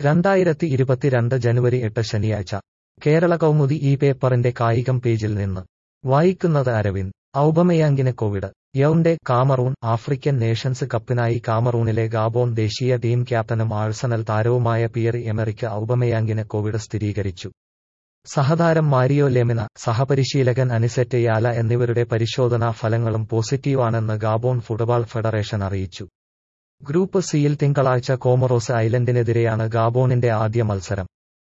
രണ്ടായിരത്തി ഇരുപത്തിരണ്ട് ജനുവരി എട്ട് ശനിയാഴ്ച കേരള കൗമുദി ഈ പേപ്പറിന്റെ കായികം പേജിൽ നിന്ന് വായിക്കുന്നത് അരവിന്ദ് ഔബമയാങ്കിന് Covid Yaounde Cameroon African Nations കപ്പിനായി കാമറൂണിലെ ഗാബോൺ ദേശീയ ടീം ക്യാപ്റ്റനും ആഴ്സണൽ താരവുമായ പിയറി എമറിക്ക് ഔബമയാങ്കിന് കോവിഡ് സ്ഥിരീകരിച്ചു സഹതാരം മാരിയോ ലെമിന സഹപരിശീലകൻ അനിസെറ്റ് യാല എന്നിവരുടെ പരിശോധനാ ഫലങ്ങളും പോസിറ്റീവാണെന്ന് ഗാബോൺ ഫുട്ബോൾ ഫെഡറേഷൻ അറിയിച്ചു ഗ്രൂപ്പ് സിയിൽ തിങ്കളാഴ്ച കോമറോസ് ഐലൻഡിനെതിരെയാണ് ഗാബോണിന്റെ ആദ്യ മത്സരം